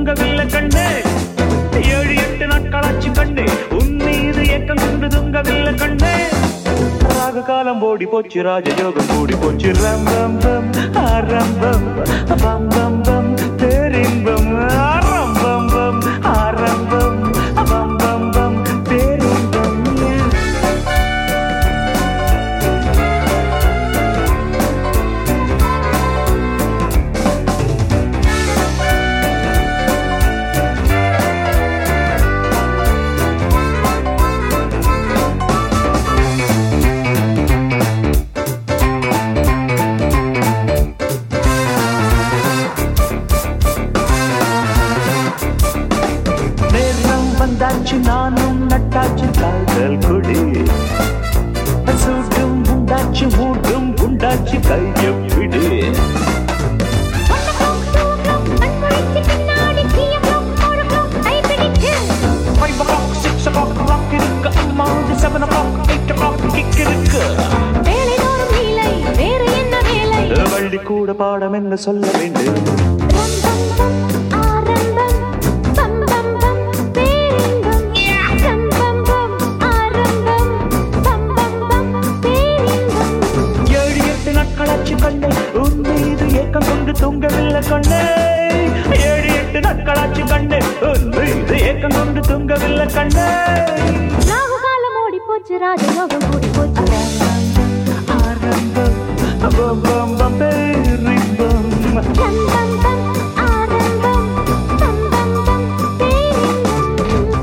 தூங்கவில்லை கண்ணே ஏழு எட்டு நாட்களாச்சு கண்ணே உன் மீது ஏக்கம் கொண்டு தூங்கவில்லை கண்ணே ராக காலம் ஓடி போச்சு ராஜயோகம் கூடி போச்சு ரம்பம் பம் ஆரம்பம் பம் பம் பம் பேரின்பம் ஆரம்பம் பம் ஆரம்பம் பம் பம் பம் பேரின்பம் நேரம் வந்தாச்சு நானும் நட்டாச்சு காதல் கொடி சூட்டும் உண்டாச்சு மூட்டும் உண்டாச்சு கையை விடு five o'clock six o'clock rock இருக்கு அம்மா seven o'clock eight o'clock kick இருக்கு வள்ளி கூட பாடம் என்ன சொல்ல வேண்டும் ஏழு எட்டு நாட்களாச்சு கண்ணே உன் மீது ஏக்கம் கொண்டு தூங்கவில்லை கண்ணே ஏழு எட்டு நாட்களாச்சு கண்ணே உன் மீது ஏக்கம் கொண்டு தூங்கவில்லை கண்ணே ராஜயோகம் கூடி போச்சு ஆரம்பம் பம் பம் பம் பேரின்பம் தம் தம் தம் ஆரம்பம் தம் தம் தம் பேரின்பம்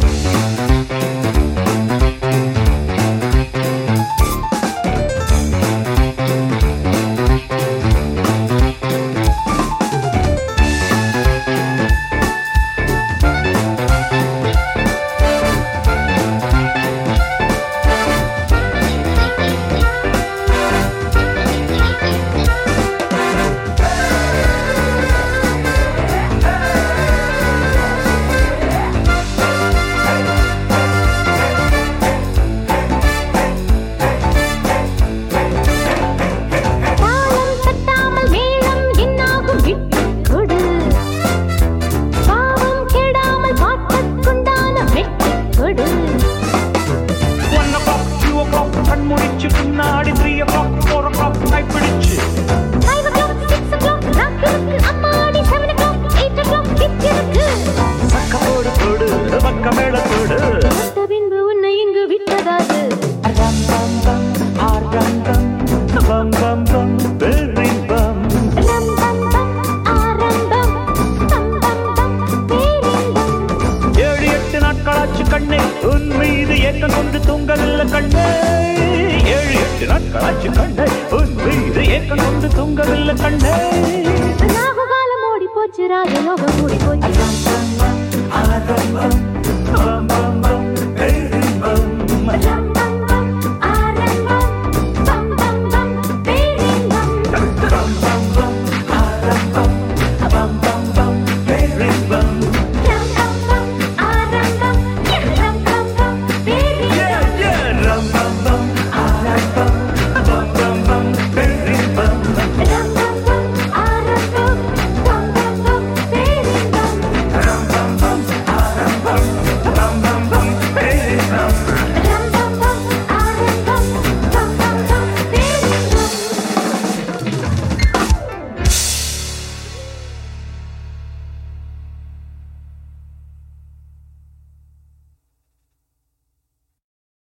தாளம் தட்டாமல் மேளம் என்னாகும் விட்டுக் கொடு பாவம் கெடாமல் பாட்டுக்குண்டான வெட்டிக் கொடு one o'clock two o'clock கண் முடிச்சு பின்னாடி three o'clock four o'clock கைப்பிடிச்சு five o'clock six o'clock rock இருக்கு அம்மாடி seven o'clock eight o'clock kick இருக்கு சக்க போடு போடு பக்க மேல போடு தொட்ட பின்பு உன்னை இங்கு விட்டதாது ரம் பம் பம் ஆரம்பம் பம் பம் பம் பேரின்பம் ரம் பம் பம் ஆரம்பம் தம் தம் தம் பேரின்பம் ஏழு எட்டு நாட்களாச்சு கண்ணே உன் மீது ஏக்கம் கொண்டு தூங்கவில்லை கண்ணே ஏழு எட்டு நாட்களாச்சு கண்ணே உன் மீது ஏக்கம் கொண்டு தூங்கவில்லை கண்ணே ராகு காலம் ஓடி போச்சு ராஜயோகம் கூடி போச்சு ஆரம்பம் பம் பம் பம்